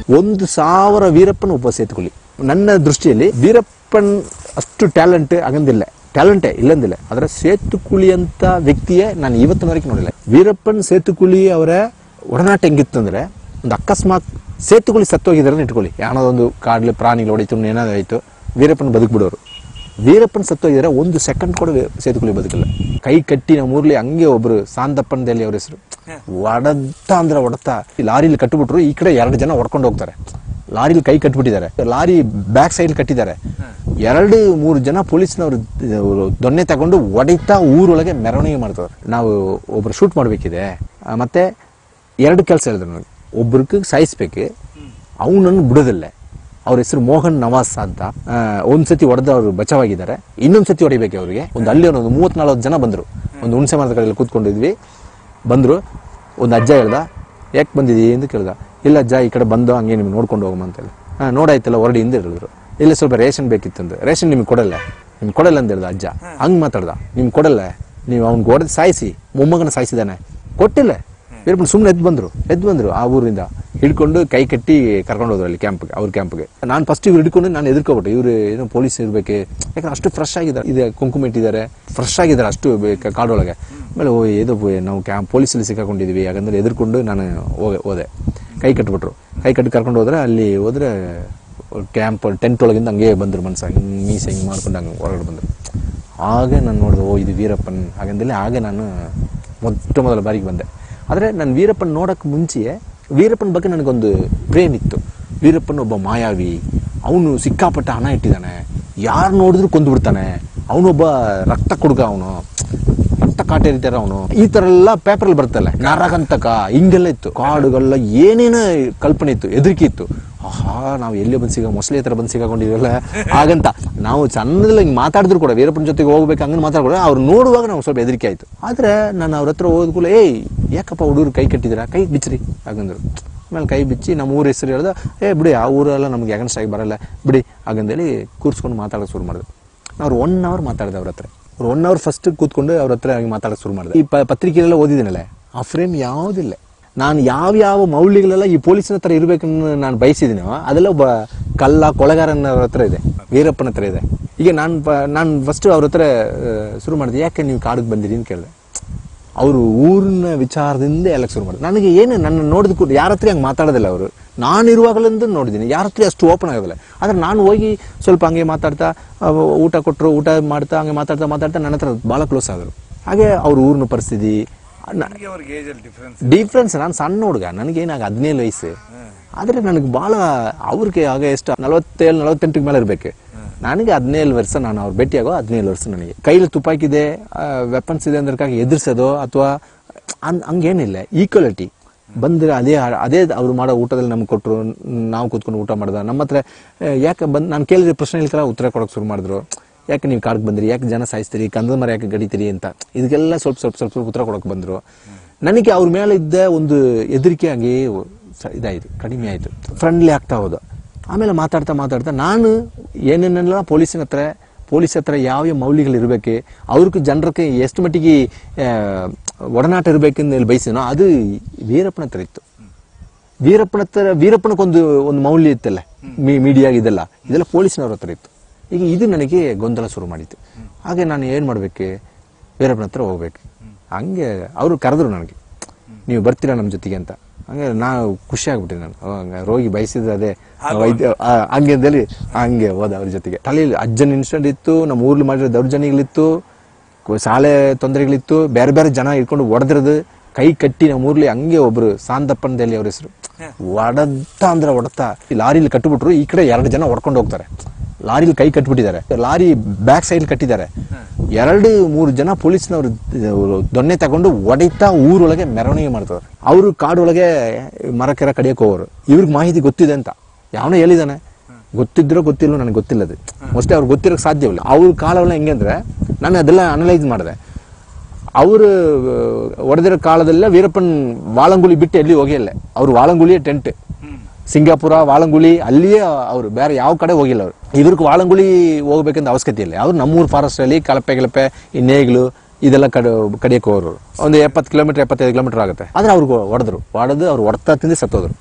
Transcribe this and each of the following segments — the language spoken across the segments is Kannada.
ಒಂದು ಸಾವಿರ ವೀರಪ್ಪನ ಒಬ್ಬ ಸೇತುಕೊಳ್ಳಿ ನನ್ನ ದೃಷ್ಟಿಯಲ್ಲಿ ವೀರಪ್ಪನ್ ಅಷ್ಟು ಟ್ಯಾಲೆಂಟ್ ಆಗಂದಿಲ್ಲ ಟ್ಯಾಲೆಂಟೇ ಇಲ್ಲಂದಿಲ್ಲ ಅದರ ಸೇತುಕುಳಿ ಅಂತ ವ್ಯಕ್ತಿಯೇ ನಾನು ಇವತ್ತಿನವರೆಗೆ ನೋಡಿಲ್ಲ ವೀರಪ್ಪನ್ ಸೇತುಕುಳಿ ಅವರ ಒಡನಾಟ ಹೆಂಗಿತ್ತಂದ್ರೆ ಒಂದು ಅಕಸ್ಮಾತ್ ಸೇತುಕುಳಿ ಸತ್ತೋಗಿದ್ದಾರೆ ಅಂತ ಇಟ್ಕೊಳ್ಳಿ ಯಾಣೋ ಒಂದು ಕಾಡ್ಲಿ ಪ್ರಾಣಿಗಳು ಹೊಡಿತು ಏನಾದ್ರು ಆಯ್ತು ವೀರಪ್ಪನ್ ಬದುಕ್ಬಿಡೋರು ವೀರಪ್ಪನ್ ಸತ್ತೋಗಿದ್ದಾರೆ ಒಂದು ಸೆಕೆಂಡ್ ಕೂಡ ವೇ- ಸೇತುಕುಳಿ ಬದುಕಿಲ್ಲ ಕೈ ಕಟ್ಟಿ ನಮ್ಮ ಊರ್ಲಿ ಹಂಗೆ ಒಬ್ರು ಸಾಂದಪ್ಪನದಲ್ಲಿ ಅವ್ರ ಹೆಸರು ಒಡತ ಅಂದ್ರೆ ಒಡತ ಈ ಲಾರಿಲಿ ಕಟ್ಟಿಬಿಟ್ರು ಈ ಕಡೆ ಎರಡು ಜನ ಹೊಡ್ಕೊಂಡು ಹೋಗ್ತಾರೆ ಲಾರಿಲಿ ಕೈ ಕಟ್ಬಿಟ್ಟಿದ್ದಾರೆ ಲಾರಿ ಬ್ಯಾಕ್ ಸೈಡ್ ಕಟ್ಟಿದ್ದಾರೆ ಎರಡು ಮೂರು ಜನ ಪೊಲೀಸ್ನವರು ಇವ್ರು ದೊಣ್ಣೆ ತಗೊಂಡು ಒಡಿತಾ ಊರೊಳಗೆ ಮೆರವಣಿಗೆ ಮಾಡ್ತಾರೆ ನಾವು ಒಬ್ರು ಶೂಟ್ ಮಾಡಬೇಕಿದೆ ಮತ್ತೆ ಎರಡು ಕೆಲಸ ಹೇಳಿದ್ರು ನನಗೆ ಒಬ್ರಿಗೆ ಸಾಯಿಸ್ಬೇಕು ಅವನನ್ನು ಬಿಡೋದಿಲ್ಲ ಅವ್ರ ಹೆಸರು ಮೋಹನ್ ನವಾಸ್ ಅಂತ ಆ, ಒಂದ್ ಸತಿ ಹೊಡೆದ ಅವರು ಬಚಾವಾಗಿದ್ದಾರೆ ಇನ್ನೊಂದ್ ಸತಿ ಹೊಡಿಬೇಕು ಅವರಿಗೆ ಒಂದು ಹಳ್ಳಿ ಒಂದು ಮೂವತ್ ನಲ್ವತ್ತು ಜನ ಬಂದ್ರು ಒಂದು ಹುಣಸೆ ಮರದ ಕಡೆಯಲ್ಲಿ ಕೂತ್ಕೊಂಡಿದ್ವಿ ಬಂದ್ರು ಒಂದು ಅಜ್ಜ ಹೇಳ್ದ ಯಾಕೆ ಬಂದಿದ್ದೀ ಅಂತ ಕೇಳ್ದ ಇಲ್ಲ ಅಜ್ಜ ಈ ಕಡೆ ಬಂದು ಹಂಗೆ ನಿಮ್ಗೆ ನೋಡ್ಕೊಂಡು ಹೋಗಮ್ಮ ಅಂತ ಹೇಳಿ ಹಾ ನೋಡಾಯ್ತಲ್ಲ ಹೊರಡಿ ಹಿಂದೆ ಹೇಳಿದ್ರು ಇಲ್ಲ ಸ್ವಲ್ಪ ರೇಷನ್ ಬೇಕಿತ್ತಂದು ರೇಷನ್ ನಿಮ್ಗೆ ಕೊಡಲ್ಲ ನಿಮ್ಗೆ ಕೊಡಲ್ಲ ಅಂತ ಹೇಳ್ದ ಅಜ್ಜ ಹಂಗ್ ಮಾತಾಡ್ದ ನಿಮ್ಗೆ ಕೊಡಲ್ಲ ನೀವು ಅವ್ನಿಗೆ ಹೊಡೆದು ಸಾಯಿಸಿ ಮೊಮ್ಮಗನ ಸಾಯಿಸಿದಾನೆ ಕೊಟ್ಟಿಲ್ಲ ವೀರಪ್ಪನ್ ಸುಮ್ಮನೆ ಎದ್ದು ಬಂದ್ರು ಎದ್ದು ಬಂದ್ರು ಆ ಊರಿಂದ ಹಿಡ್ಕೊಂಡು ಕೈ ಕಟ್ಟಿ ಕರ್ಕೊಂಡು ಹೋದ್ರು ಅಲ್ಲಿ ಕ್ಯಾಂಪ್ಗೆ ಅವ್ರ ಕ್ಯಾಂಪ್ಗೆ ನಾನು ಫಸ್ಟ್ ಇವ್ರು ಹಿಡ್ಕೊಂಡು ನಾನು ಎದುರ್ಕೊಬಿಟ್ಟೆ ಇವ್ರು ಏನೋ ಪೊಲೀಸ್ ಇರ್ಬೇಕು ಯಾಕಂದ್ರೆ ಅಷ್ಟು ಫ್ರೆಶ್ ಆಗಿದ್ದಾರೆ ಇದೆ ಕುಂಕುಮ ಇಟ್ಟಿದ್ದಾರೆ ಫ್ರೆಶ್ ಆಗಿದ್ದಾರೆ ಅಷ್ಟು ಬೆ- ಕ- ಕಾಡೊಳಗೆ ಆಮೇಲೆ ಓ ಇದು ಬ- ನಾವು ಕ್ಯಾಂಪ್ ಪೊಲೀಸಲ್ಲಿ ಸಿಕ್ಕಾಕೊಂಡಿದ್ವಿ ಹಾಗಂದ್ರೆ ಎದುರ್ಕೊಂಡು ನಾನು ಹೋದೆ ಹೋದೆ ಕೈ ಕಟ್ಬಿಟ್ರು ಕೈ ಕಟ್ಟಿ ಕರ್ಕೊಂಡು ಹೋದ್ರೆ ಅಲ್ಲಿ ಹೋದ್ರೆ ಕ್ಯಾಂಪ್ ಟೆಂಟ್ ಒಳಗಿಂದ ಹಂಗೆ ಬಂದ್ರು ಮನ್ಸ ಹಿಂಗೆ ಮೀಸೆ ಹಿಂಗೆ ಮಾಡ್ಕೊಂಡು ಹಂಗೆ ಹೊರಗಡೆ ಬಂದರು ಆಗ ನಾನು ನೋಡಿದೆ ಓ ಇದು ವೀರಪ್ಪನ್ ಹಾಗಂದೇಳಿ ಆಗ ನಾನು ಮೊಟ್ಟ ಮೊದಲ ಬಾರಿಗೆ ಬಂದೆ ಆದರೆ ನಾನು ವೀರಪ್ಪನ್ ನೋಡೋಕೆ ಮುಂಚೆ ವೀರಪ್ಪನ ಬಗ್ಗೆ ನನಗೊಂದು ಪ್ರೇಮ್ ಇತ್ತು ವೀರಪ್ಪನ್ ಒಬ್ಬ ಮಾಯಾವಿ ಅವನು ಸಿಕ್ಕಾಪಟ್ಟ ಹಣ ಇಟ್ಟಿದ್ದಾನೆ ಯಾರು ನೋಡಿದ್ರು ಕೊಂದು ಬಿಡ್ತಾನೆ ಅವನೊಬ್ಬ ರಕ್ತ ಕುಡುಗ ಅವನು ರಕ್ತ ಕಾಟೇರಿದ್ದಾರೆ ಅವನು ಈ ತರ ಎಲ್ಲ ಪೇಪರ್ ಬರ್ತಲ್ಲ ನರಗಂತಕ ಹಿಂಗೆಲ್ಲ ಇತ್ತು ಕಾಡುಗಳೆಲ್ಲ ಏನೇನೋ ಕಲ್ಪನೆ ಇತ್ತು ಹೆದರಿಕೆ ಇತ್ತು ಆಹಾ ನಾವು ಎಲ್ಲಿ ಬಂದು ಸಿಗ ಮೊಸಳೆ ಹತ್ರ ಬಂದು ಸಿಗಾಕೊಂಡಿದ್ವಲ್ಲ ಹಾಗಂತ ನಾವು ಸಣ್ಣದಲ್ಲಿ ಹಿಂಗೆ ಮಾತಾಡಿದ್ರು ಕೂಡ ವೀರಪ್ಪನ ಜೊತೆಗೆ ಹೋಗ್ಬೇಕು ಹಂಗನ್ ಮಾತಾಡ್ಕೊಂಡು ಅವ್ರು ನೋಡುವಾಗ ನಾವು ಸ್ವಲ್ಪ ಹೆದರಿಕೆ ಆಯ್ತು ಆದ್ರೆ ನಾನು ಅವ್ರ ಹತ್ರ ಹೋದ್ಕೂಲ ಏಯ್ ಯಾಕಪ್ಪ ಹುಡುಗರು ಕೈ ಕಟ್ಟಿದ್ದೀರಾ ಕೈ ಬಿಚ್ಚ್ರಿ ಹಾಗಂದ್ರು ಆಮೇಲೆ ಕೈ ಬಿಚ್ಚಿ ನಮ್ಮ ಊರ ಹೆಸರು ಹೇಳ್ದ ಏ ಬಿಡಿ ಆ ಊರೆಲ್ಲ ನಮ್ಗೆ ಅಗನ್ಸ್ಟ್ ಆಗಿ ಬರಲ್ಲ ಬಿಡಿ ಹಾಗಂದೇಳಿ ಕೂರ್ಸ್ಕೊಂಡು ಮಾತಾಡೋಕೆ ಶುರು ಮಾಡಿದ್ರು ಅವ್ರು ಒನ್ ಅವರ್ ಮಾತಾಡಿದೆ ಅವ್ರ ಹತ್ರ ಅವ್ರು ಒನ್ ಅವರ್ ಫಸ್ಟ್ ಕೂತ್ಕೊಂಡು ಅವ್ರ ಹತ್ರ ಹಂಗೆ ಮಾತಾಡೋಕೆ ಶುರು ಮಾಡಿದೆ ಈ ಪ ಪತ್ರಿಕೆಯಲ್ಲೆಲ್ಲ ಓದಿದ್ದೀನಲ್ಲ ಆ ಫ್ರೇಮ್ ಯಾವುದಿಲ್ಲ ನಾನು ಯಾವ ಯಾವ ಮೌಲ್ಯಗಳೆಲ್ಲ ಈ ಪೊಲೀಸನ ಹತ್ರ ಇರಬೇಕನ್ನು ನಾನು ಬಯಸಿದ್ದೀನೋ ಅದೆಲ್ಲ ಒಬ್ಬ ಕಲ್ಲ ಕೊಳಗಾರನ ಅವ್ರ ಹತ್ರ ಇದೆ ವೀರಪ್ಪನ ಹತ್ರ ಇದೆ ಈಗ ನಾನು ನಾನು ಫಸ್ಟ್ ಅವ್ರ ಹತ್ರ ಆ, ಶುರು ಮಾಡಿದೆ ಯಾಕೆ ನೀವು ಕಾಡಿಗೆ ಬಂದಿರಿ ಅಂತ ಕೇಳಿದೆ ಅವರು ಊರಿನ ವಿಚಾರದಿಂದ ಎಲ್ಲ ಶುರು ಮಾಡಿದ್ರು ನನಗೆ ಏನು ನನ್ನ ನೋಡಿದ ಕೂಡ ಯಾರ ಹತ್ರ ಹಂಗೆ ಮಾತಾಡೋದಿಲ್ಲ ಅವರು ನಾನು ಇರುವಾಗಲಿಂದ ನೋಡಿದ್ದೀನಿ ಯಾರ ಹತ್ರ ಅಷ್ಟು ಓಪನ್ ಆಗೋದಿಲ್ಲ ಆದರೆ ನಾನು ಹೋಗಿ ಸ್ವಲ್ಪ ಹಂಗೆ ಮಾತಾಡ್ತಾ ಅವ್ ಊಟ ಕೊಟ್ಟರು ಊಟ ಮಾಡ್ತಾ ಹಂಗೆ ಮಾತಾಡ್ತಾ ಮಾತಾಡ್ತಾ ನನ್ನ ಹತ್ರ ಭಾಳ ಕ್ಲೋಸ್ ಆದರು ಹಾಗೆ ಅವ್ರ ಊರಿನ ಪರಿಸ್ಥಿತಿ ನ- ನಿಮಗೆ ಅವ್ರಿಗೆ ಏಜಲ್ಲಿ ಡಿಫ್ರೆನ್ಸ್ ಡಿಫ್ರೆನ್ಸ್ ನಾನು ಸಣ್ಣ ಹುಡುಗ ನನಗೇನಾಗ ಹದಿನೇಳು ವಯಸ್ಸು ಆದರೆ ನನಗೆ ಭಾಳ ಅವ್ರಿಗೆ ಆಗ ಎಷ್ಟು ನಲವತ್ತೇಳು ನಲವತ್ತೆಂಟಿಗೆ ಮೇಲೆ ಇರಬೇಕು ನನಗೆ ಹದಿನೇಳು ವರ್ಷ ನಾನು ಅವ್ರು ಭೇಟಿಯಾಗೋ ಹದಿನೇಳು ವರ್ಷ ನನಗೆ ಕೈಲಿ ತುಪಾಕಿದೆ ವೆಪನ್ಸ್ ಇದೆ ಅಂದ್ರಕ್ಕಾಗಿ ಎದುರಿಸೋದು ಅಥವಾ ಹಂಗೇನಿಲ್ಲ ಈಕ್ವಾಲಿಟಿ ಬಂದ್ರೆ ಅದೇ ಅದೇ ಅವ್ರು ಮಾಡೋ ಊಟದಲ್ಲಿ ನಮ್ಗೆ ಕೊಟ್ಟರು ನಾವು ಕೂತ್ಕೊಂಡು ಊಟ ಮಾಡ್ದ ನಮ್ಮ ಹತ್ರ ಆ, ಯಾಕೆ ಬಂದು ನಾನು ಕೇಳಿದ ಪ್ರಶ್ನೆಗಳಿಗೆಲ್ಲ ಉತ್ತರ ಕೊಡೋಕೆ ಶುರು ಮಾಡಿದ್ರು ಯಾಕೆ ನೀವು ಕಾಡ್ಗೆ ಬಂದ್ರಿ ಯಾಕೆ ಜನ ಸಾಯಿಸ್ತೀರಿ ಕಂದದ ಮರ ಯಾಕೆ ಗಡಿತೀರಿ ಅಂತ ಇದಕ್ಕೆಲ್ಲ ಸ್ವಲ್ಪ ಸ್ವಲ್ಪ ಸ್ವಲ್ಪ ಸ್ವಲ್ಪ ಉತ್ತರ ಕೊಡೋಕೆ ಬಂದರು ನನಗೆ ಅವ್ರ ಮೇಲೆ ಇದ್ದ ಒಂದು ಹೆದರಿಕೆ ಹಂಗೆ ಸ- ಇದಾಯಿತು ಕಡಿಮೆ ಆಯಿತು ಫ್ರೆಂಡ್ಲಿ ಆಗ್ತಾ ಹೋದ ಆಮೇಲೆ ಮಾತಾಡ್ತಾ ಮಾತಾಡ್ತಾ ನಾನು ಏನೇನೆಲ್ಲ ಪೊಲೀಸಿನ ಹತ್ರ ಪೊಲೀಸ್ ಹತ್ರ ಯಾವ ಯಾವ ಮೌಲ್ಯಗಳು ಇರಬೇಕು ಅವ್ರಿಗೆ ಜನರಿಗೆ ಎಷ್ಟು ಮಟ್ಟಿಗೆ ಆ, ಒಡನಾಟ ಇರಬೇಕೆಂದು ಹೇಳಿ ಬಯಸಿನೋ ಅದು ವೀರಪ್ಪನ ಹತ್ರ ಇತ್ತು ವೀರಪ್ಪನ ಹತ್ರ ವೀರಪ್ಪನಕ್ಕೊಂದು ಒಂದು ಮೌಲ್ಯ ಇತ್ತಲ್ಲ ಮೀಡಿಯಾ ಇದೆಲ್ಲ ಇದೆಲ್ಲ ಪೊಲೀಸ್ನವ್ರ ಹತ್ರ ಇತ್ತು ಈಗ ಇದು ನನಗೆ ಗೊಂದಲ ಶುರು ಮಾಡಿತ್ತು ಹಾಗೆ ನಾನು ಏನು ಮಾಡ್ಬೇಕು ವೀರಪ್ಪನ ಹತ್ರ ಹೋಗ್ಬೇಕು ಹಂಗೆ ಅವರು ಕರೆದ್ರು ನನಗೆ ನೀವು ಬರ್ತೀರಾ ನಮ್ಮ ಜೊತೆಗೆ ಅಂತ ಹಂಗೆ ನಾವು ಖುಷಿ ಆಗ್ಬಿಟ್ಟೆ ನಾನು ಓ, ಹಂಗೆ ರೋಗಿ ಬಯಸಿದ ಅದೇ ವೈದ್ಯ ಆ, ಹಂಗೆ ಅಂತೇಳಿ ಹಂಗೆ ಹೋದ ಅವ್ರ ಜೊತೆಗೆ ತಲೆಯಲ್ಲಿ ಅಜ್ಜನ ಇನ್ಸಿಡೆಂಟ್ ಇತ್ತು ನಮ್ಮ ಊರ್ಲಿ ಮಾಡಿರೋ ದೌರ್ಜನ್ಯಗಳಿತ್ತು ಕು- ಶಾಲೆ ತೊಂದರೆಗಳಿತ್ತು ಬೇರೆ ಬೇರೆ ಜನ ಇಟ್ಕೊಂಡು ಹೊಡೆದ್ರದು ಕೈ ಕಟ್ಟಿ ನಮ್ಮ ಊರ್ಲಿ ಹಂಗೆ ಒಬ್ರು ಸಾಂದಪ್ಪನದಲ್ಲಿ ಅವ್ರ ಹೆಸರು ಒಡತ ಅಂದ್ರೆ ಒಡತ ಈ ಲಾರಿಲಿ ಕಟ್ಟಿಬಿಟ್ರು ಈ ಕಡೆ ಎರಡು ಜನ ಹೊಡ್ಕೊಂಡು ಹೋಗ್ತಾರೆ ಲಾರಿಲಿ ಕೈ ಕಟ್ಬಿಟ್ಟಿದ್ದಾರೆ ಲಾರಿ ಬ್ಯಾಕ್ ಸೈಡ್ ಕಟ್ಟಿದ್ದಾರೆ ಎರಡು ಮೂರು ಜನ ಪೊಲೀಸ್ನವರು ದೊಣ್ಣೆ ತಗೊಂಡು ಒಡಿತಾ ಊರೊಳಗೆ ಮೆರವಣಿಗೆ ಮಾಡ್ತಾರೆ ಅವರು ಕಾಡೊಳಗೆ ಮರ ಕೆರ ಕಡಿಯಕ್ಕೆ ಹೋಗೋರು ಇವ್ರಿಗೆ ಮಾಹಿತಿ ಗೊತ್ತಿದೆ ಅಂತ ಯಾವನೋ ಹೇಳಿದಾನೆ ಗೊತ್ತಿದ್ರೋ ಗೊತ್ತಿಲ್ಲೋ ನನಗೆ ಗೊತ್ತಿಲ್ಲ ಅದು ಮೋಸ್ಟ್ಲಿ ಅವ್ರಿಗೆ ಗೊತ್ತಿರೋಕೆ ಸಾಧ್ಯವಿಲ್ಲ ಅವ್ರ ಕಾಲವೆಲ್ಲ ಹೆಂಗೆ ಅಂದ್ರೆ ನಾನು ಅದೆಲ್ಲ ಅನಲೈಸ್ ಮಾಡಿದೆ ಅವರು ಹೊಡೆದಿರೋ ಕಾಲದಲ್ಲ ವೀರಪ್ಪನ್ ವಾಳಂಗುಳಿ ಬಿಟ್ಟು ಎಲ್ಲಿ ಹೋಗಿಲ್ಲ ಅವ್ರು ವಾಳಂಗುಳಿಯ ಟೆಂಟ್ ಸಿಂಗಾಪುರ ವಾಳಂಗುಳಿ ಅಲ್ಲಿಯೇ ಅವರು ಬೇರೆ ಯಾವ ಕಡೆ ಹೋಗಿಲ್ಲ ಅವರು ಇವ್ರಿಗೆ ವಾಳಂಗುಳಿ ಹೋಗ್ಬೇಕಂತ ಅವಶ್ಯಕತೆ ಇಲ್ಲ ಅವ್ರು ನಮ್ಮೂರು ಫಾರೆಸ್ಟ್ ಅಲ್ಲಿ ಕಲಪೆ ಗಿಲಪೆ ಈ ನೇಗಿಲು ಇದೆಲ್ಲ ಕಡೆ ಕಡಿಯಕ್ಕೆ ಹೋಗೋರು ಒಂದು ಎಪ್ಪತ್ತು ಕಿಲೋಮೀಟರ್ ಎಪ್ಪತ್ತೈದು ಕಿಲೋಮೀಟರ್ ಆಗುತ್ತೆ ಆದ್ರೆ ಅವ್ರಿಗೆ ಹೊಡೆದ್ರು ಹೊಡೆದು ಅವ್ರು ಹೊಡ್ತಾ ತಿಂದು ಸತ್ತೋದ್ರು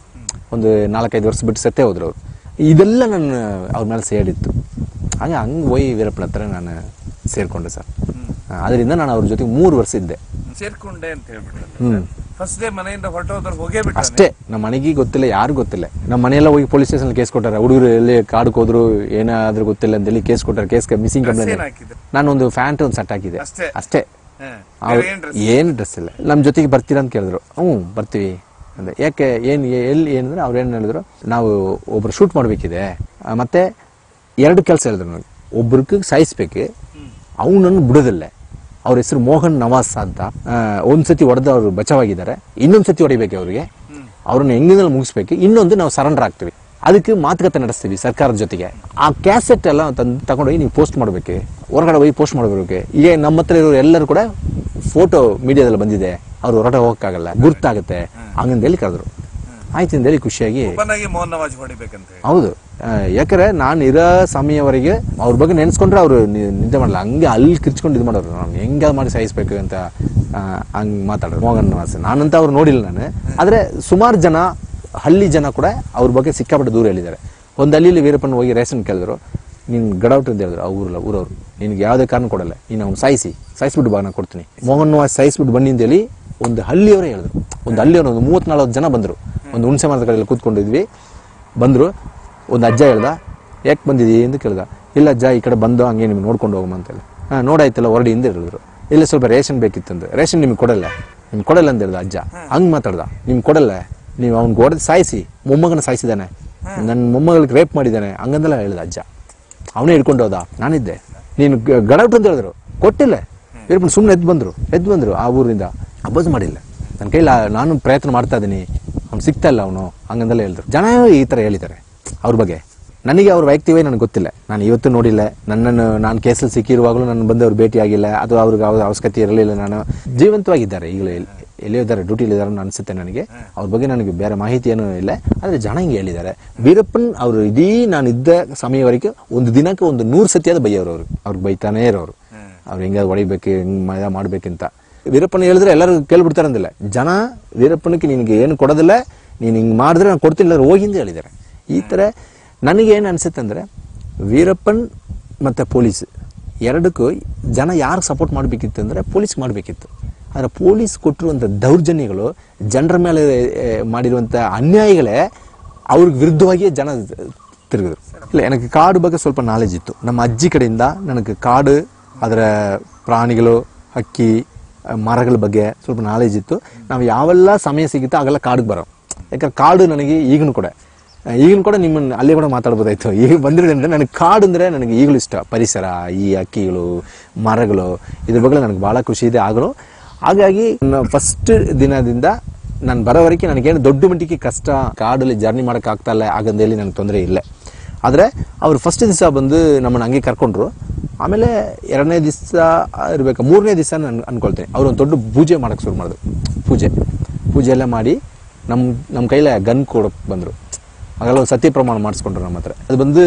ಒಂದು ನಾಲ್ಕೈದು ವರ್ಷ ಬಿಟ್ಟು ಸತ್ತೇ ಹೋದ್ರು ಅವರು ಇದೆಲ್ಲ ನನ್ನ ಅವ್ರ ಮೇಲೆ ಸೇಡಿತ್ತು ಹಾಗೆ ಹಂಗೆ ಹೋಗಿ ವೀರಪ್ಪನ ಹತ್ರ ನಾನು ಸೇರಿಕೊಂಡೆ ಸರ್ ಅದರಿಂದ ನಾನು ಅವ್ರ ಜೊತೆ ಮೂರು ವರ್ಷ ಇದ್ದೆ ಸೇರ್ಕೊಂಡೆ ಅಂತ ಹೇಳ್ಬಿಟ್ರೆ ಹ್ಮ್ ಫಸ್ಟ್ ಡೇ ಮನೆಯಿಂದ ಹೊರಟೋದ್ರ ಹೋಗೇ ಬಿಟ್ಟ ಅಷ್ಟೇ ನಮ್ಮ ಮನೆಗೆ ಗೊತ್ತಿಲ್ಲ ಯಾರು ಗೊತ್ತಿಲ್ಲ ನಮ್ಮ ಮನೆಯೆಲ್ಲ ಹೋಗಿ ಪೊಲೀಸ್ ಸ್ಟೇಷನ್ ಕೇಸ್ ಕೊಟ್ಟಾರೆ ಹುಡುಗರು ಎಲ್ಲಿ ಕಾಡ್ಗೆ ಹೋದ್ರು ಏನಾದ್ರೂ ಗೊತ್ತಿಲ್ಲ ಅಂತೇಳಿ ಕೇಸ್ ಕೊಟ್ಟಾರೆ ಕೇಸ್ ಮಿಸ್ಸಿಂಗ್ ಕಂಪ್ಲೇಂಟ್ ಏನ್ ಹಾಕಿದ್ರು ನಾನು ಒಂದು ಫ್ಯಾಂಟ್ ಒಂದು ಸೆಟ್ ಹಾಕಿದೆ ಅಷ್ಟೇ ಅಷ್ಟೇ ಹಾ. ಅವ್ರು ಬೇರೆ ಏನ್ ಡ್ರೆಸ್ ಏನ್ ಡ್ರೆಸ್ ಇಲ್ಲ ನಮ್ಮ ಜೊತೆಗೆ ಬರ್ತೀರಾ ಅಂತ ಕೇಳಿದ್ರು ಹ್ಞೂ ಬರ್ತೀವಿ ಅಂದೆ ಯಾಕೆ ಏನ್ ಎಲ್ಲಿ ಏನಂದ್ರೆ ಅವ್ರು ಏನು ಹೇಳಿದ್ರು ನಾವು ಒಬ್ರು ಶೂಟ್ ಮಾಡಬೇಕಿದೆ ಮತ್ತೆ ಎರಡು ಕೆಲಸ ಹೇಳಿದ್ರು ನನಗೆ ಒಬ್ರಿಗೆ ಸಾಯಿಸ್ಬೇಕು ಅವನನ್ನು ಬಿಡೋದಿಲ್ಲ ಅವ್ರ ಹೆಸರು ಮೋಹನ್ ನವಾಸ್ ಅಂತ ಆ, ಒಂದ್ ಸತಿ ಹೊಡೆದು ಅವರು ಬಚಾವಾಗಿದ್ದಾರೆ ಇನ್ನೊಂದ್ ಸತಿ ಹೊಡಿಬೇಕು ಅವ್ರಿಗೆ ಅವ್ರನ್ನ ಹೆಂಗಿನಲ್ಲಿ ಮುಗಿಸ್ಬೇಕು ಇನ್ನೊಂದು ನಾವು ಸರೆಂಡರ್ ಆಗ್ತೀವಿ ಅದಕ್ಕೆ ಮಾತುಕತೆ ನಡೆಸ್ತೀವಿ ಸರ್ಕಾರದ ಜೊತೆಗೆ ಆ ಕ್ಯಾಸೆಟ್ ಎಲ್ಲ ತಂದು ತಗೊಂಡೋಗಿ ನೀವು ಪೋಸ್ಟ್ ಮಾಡಬೇಕು ಹೊರಗಡೆ ಹೋಗಿ ಪೋಸ್ಟ್ ಮಾಡಬೇಕು ಈಗ ನಮ್ಮ ಹತ್ರ ಇರೋರು ಎಲ್ಲರೂ ಕೂಡ ಫೋಟೋ ಮೀಡಿಯಾದಲ್ಲಿ ಬಂದಿದೆ ಅವ್ರು ಹೊರಗಡೆ ಹೋಗಕ್ಕಾಗಲ್ಲ ಗುರ್ತಾಗುತ್ತೆ ಹಂಗಂದೇಳಿ ಕರೆದ್ರು ಆಯ್ತು ಅಂತೇಳಿ ಖುಷಿಯಾಗಿ ಓಪನ್ ಆಗಿ ಮೋಹನ್ ನವಾಜ್ ಹೊಡಿಬೇಕಂತ ಹೇಳಿ ಹೌದು ಆ, ಯಾಕಂದ್ರೆ ನಾನು ಇರೋ ಸಮಯವರೆಗೆ ಅವ್ರ ಬಗ್ಗೆ ನೆನೆಸ್ಕೊಂಡ್ರೆ ಅವರು ನಿದ್ದೆ ಮಾಡಲ್ಲ ಹಂಗೆ ಅಲ್ಲಿ ಕಿರ್ಚ್ಕೊಂಡು ಇದು ಮಾಡೋರು ನಾನು ಹೆಂಗ ಮಾಡಿ ಸಾಯಿಸ್ಬೇಕು ಅಂತ ಆ, ಹಂಗ್ ಮಾತಾಡೋರು ಮೋಹನ್ ನವಾಸ್ ನಾನಂತ ಅವ್ರು ನೋಡಿಲ್ಲ ನಾನು ಆದ್ರೆ ಸುಮಾರು ಜನ ಹಳ್ಳಿ ಜನ ಕೂಡ ಅವ್ರ ಬಗ್ಗೆ ಸಿಕ್ಕಾಪಟ್ಟೆ ದೂರ ಹೇಳಿದ್ದಾರೆ ಒಂದು ಹಳ್ಳಿಲಿ ವೀರಪ್ಪನ ಹೋಗಿ ರೇಷನ್ ಕೇಳಿದ್ರು ನೀನು ಗಡೌಟ್ ಅಂತ ಹೇಳಿದ್ರು ಆ ಊರಲ್ಲ ಊರವ್ರು ನಿನ್ಗೆ ಯಾವುದೇ ಕಾರಣ ಕೊಡಲ್ಲ ನೀನು ಅವ್ನು ಸಾಯಿಸಿ ಸಾಯಿಸ್ಬಿಟ್ಟು ಬಾ ನಾನು ಕೊಡ್ತೀನಿ ಮೋಹನ್ ನವಾಜ್ ಸಾಯಿಸ್ಬಿಟ್ಟು ಬನ್ನಿ ಅಂತೇಳಿ ಒಂದು ಹಳ್ಳಿಯವರೇ ಹೇಳಿದ್ರು ಒಂದು ಹಳ್ಳಿಯವರು ಒಂದು ಮೂವತ್ತ್ ನಲ್ವತ್ತು ಜನ ಬಂದರು ಒಂದು ಹುಣಸೆ ಮರದ ಕಡೆಯಲ್ಲಿ ಕೂತ್ಕೊಂಡಿದ್ವಿ ಬಂದರು ಒಂದು ಅಜ್ಜ ಹೇಳ್ದ ಯಾಕೆ ಬಂದಿದ್ದೀ ಅಂತ ಕೇಳ್ದ ಇಲ್ಲ ಅಜ್ಜ ಈ ಕಡೆ ಬಂದು ಹಂಗೆ ನಿಮ್ಗೆ ನೋಡ್ಕೊಂಡು ಹೋಗಮ್ಮ ಅಂತೇಳಿ ಹಾಂ ನೋಡಾಯ್ತಲ್ಲ ಹೊರಡಿ ಹಿಂದೆ ಹೇಳಿದ್ರು ಇಲ್ಲ ಸ್ವಲ್ಪ ರೇಷನ್ ಬೇಕಿತ್ತಂದು ರೇಷನ್ ನಿಮ್ಗೆ ಕೊಡಲ್ಲ ನಿಮ್ಗೆ ಕೊಡಲ್ಲ ಅಂತ ಹೇಳ್ದ ಅಜ್ಜ ಹಂಗೆ ಮಾತಾಡ್ದ ನಿಮ್ಗೆ ಕೊಡಲ್ಲ ನೀವು ಅವ್ನು ಹೊಡೆದು ಸಾಯಿಸಿ ಮೊಮ್ಮಗನ ಸಾಯಿಸಿದಾನೆ ನನ್ನ ಮೊಮ್ಮಗಳಿಗೆ ರೇಪ್ ಮಾಡಿದ್ದಾನೆ ಹಂಗಂದೆಲ್ಲ ಹೇಳ್ದ ಅಜ್ಜ ಅವನೇ ಹಿಡ್ಕೊಂಡು ಹೋದ ನಾನಿದ್ದೆ ನೀನು ಗ- ಗಡೌಟ್ ಅಂತ ಹೇಳಿದ್ರು ಕೊಟ್ಟಿಲ್ಲ ವೀರಪ್ಪನ್ ಸುಮ್ಮನೆ ಎದ್ದು ಬಂದರು ಎದ್ದು ಬಂದರು ಆ ಊರಿಂದ ಅಬ್ಬಸ್ ಮಾಡಿಲ್ಲ ನನ್ನ ಕೈಲಿ ಆ- ನಾನು ಪ್ರಯತ್ನ ಮಾಡ್ತಾ ಇದ್ದೀನಿ ಅವ್ನು ಸಿಗ್ತಾ ಇಲ್ಲ ಅವನು ಹಂಗಂದೆಲ್ಲ ಹೇಳಿದ್ರು ಜನ ಈ ಥರ ಹೇಳಿದ್ದಾರೆ ಅವ್ರ ಬಗ್ಗೆ ನನಗೆ ಅವ್ರ ವೈಯಕ್ತಿಕವೇ ನನಗೆ ಗೊತ್ತಿಲ್ಲ ನಾನು ಇವತ್ತು ನೋಡಿಲ್ಲ ನನ್ನನ್ನು ನಾನು ಕೇಸಲ್ಲಿ ಸಿಕ್ಕಿರುವಾಗಲೂ ನನ್ನ ಬಂದವ್ರು ಭೇಟಿ ಆಗಿಲ್ಲ ಅದು ಅವ್ರಿಗೆ ಅವ್ರ ಅವಶ್ಯಕತೆ ಇರಲಿಲ್ಲ ನಾನು ಜೀವಂತವಾಗಿದ್ದಾರೆ ಈಗಲೂ ಎಲ್ಲಿ- ಎಲ್ಲಿಯೋ ಇದ್ದಾರೆ ಡ್ಯೂಟಿಲಿ ಇದ್ದಾರೆ ಅಂತ ಅನಿಸುತ್ತೆ ನನಗೆ ಅವ್ರ ಬಗ್ಗೆ ನನಗೆ ಬೇರೆ ಮಾಹಿತಿ ಏನೂ ಇಲ್ಲ ಆದರೆ ಜನ ಹಿಂಗೆ ಹೇಳಿದ್ದಾರೆ ವೀರಪ್ಪನ್ ಅವರು ಇಡೀ ನಾನು ಇದ್ದ ಸಮಯವರೆಗೆ ಒಂದು ದಿನಕ್ಕೆ ಒಂದು ನೂರು ಸತಿ ಅದು ಬೈಯೋರು ಅವ್ರು ಅವ್ರಿಗೆ ಬೈತಾನೇ ಇರೋರು ಅವ್ರು ಹೆಂಗ ಹೊಡಿಬೇಕು ಹಿಂಗೆ ಮಜಾ ಮಾಡ್ಬೇಕಂತ ವೀರಪ್ಪನ ಹೇಳಿದ್ರೆ ಎಲ್ಲರೂ ಕೇಳ್ಬಿಡ್ತಾರೆ ಅಂದಿಲ್ಲ ಜನ ವೀರಪ್ಪನಕ್ಕೆ ನಿನಗೆ ಏನು ಕೊಡೋದಿಲ್ಲ ನೀನು ಹಿಂಗೆ ಮಾಡಿದ್ರೆ ನಾನು ಕೊಡ್ತೀನಿ ಇಲ್ಲ ಹೋಗಿ ಅಂತ ಹೇಳಿದ್ದಾರೆ ಈ ಥರ ನನಗೆ ಏನು ಅನಿಸುತ್ತೆ ಅಂದರೆ ವೀರಪ್ಪನ್ ಮತ್ತು ಪೊಲೀಸ್ ಎರಡಕ್ಕೂ ಜನ ಯಾರು ಸಪೋರ್ಟ್ ಮಾಡಬೇಕಿತ್ತು ಅಂದರೆ ಪೊಲೀಸ್ ಮಾಡಬೇಕಿತ್ತು ಆದರೆ ಪೊಲೀಸ್ ಕೊಟ್ಟಿರುವಂಥ ದೌರ್ಜನ್ಯಗಳು ಜನರ ಮೇಲೆ ಆ, ಮಾಡಿರುವಂಥ ಅನ್ಯಾಯಗಳೇ ಅವ್ರಿಗೆ ವಿರುದ್ಧವಾಗಿಯೇ ಜನ ತಿರುಗಿದ್ರು ಇಲ್ಲ ನನಗೆ ಕಾಡು ಬಗ್ಗೆ ಸ್ವಲ್ಪ ನಾಲೆಜ್ ಇತ್ತು ನಮ್ಮ ಅಜ್ಜಿ ಕಡೆಯಿಂದ ನನಗೆ ಕಾಡು ಅದರ ಪ್ರಾಣಿಗಳು ಹಕ್ಕಿ ಆ, ಮರಗಳ ಬಗ್ಗೆ ಸ್ವಲ್ಪ ನಾಲೆಜ್ ಇತ್ತು ನಾವು ಯಾವೆಲ್ಲ ಸಮಯ ಸಿಗುತ್ತೋ ಆಗೆಲ್ಲ ಕಾಡಿಗೆ ಬರೋ ಯಾಕಂದ್ರೆ ಕಾಡು ನನಗೆ ಈಗಲೂ ಕೂಡ ಆ, ಈಗಲೂ ಕೂಡ ನಿಮ್ಮನ್ನು ಅಲ್ಲೇ ಕೂಡ ಮಾತಾಡ್ಬೋದಾಯ್ತು ಈಗ ಬಂದಿರೋದ್ರಿಂದ ನನಗೆ ಕಾಡು ಅಂದರೆ ನನಗೆ ಈಗಲೂ ಇಷ್ಟ ಪರಿಸರ ಈ ಹಕ್ಕಿಗಳು ಮರಗಳು ಇದ್ರ ಬಗ್ಗೆ ನನಗೆ ಭಾಳ ಖುಷಿ ಇದೆ ಆಗಲು ಹಾಗಾಗಿ ಫಸ್ಟ್ ದಿನದಿಂದ ನಾನು ಬರೋವರೆಗೆ ನನಗೇನು ದೊಡ್ಡ ಮಟ್ಟಿಗೆ ಕಷ್ಟ ಕಾಡಲ್ಲಿ ಜರ್ನಿ ಮಾಡೋಕೆ ಆಗ್ತಾ ಇಲ್ಲ ಆಗಂದೇಳಿ ನನಗೆ ತೊಂದರೆ ಇಲ್ಲ ಆದರೆ ಅವ್ರು ಫಸ್ಟ್ ದಿವಸ ಬಂದು ನಮ್ಮನ್ನು ಹಂಗೆ ಕರ್ಕೊಂಡ್ರು ಆಮೇಲೆ ಎರಡನೇ ದಿವಸ ಇರಬೇಕು ಮೂರನೇ ದಿವಸ ನಾನು ಅನ್ಕೊಳ್ತೇನೆ ಅವ್ರು ಒಂದು ದೊಡ್ಡ ಪೂಜೆ ಮಾಡೋಕ್ಕೆ ಶುರು ಮಾಡಿದ್ರು ಪೂಜೆ ಪೂಜೆ ಎಲ್ಲ ಮಾಡಿ ನಮ್ಮ ನಮ್ಮ ಕೈಲೇ ಗನ್ ಕೊಡೋಕೆ ಬಂದರು ಹಾಗೆಲ್ಲ ಒಂದು ಸತ್ಯ ಪ್ರಮಾಣ ಮಾಡಿಸ್ಕೊಂಡ್ರು ನಮ್ಮ ಹತ್ರ ಅದು ಬಂದು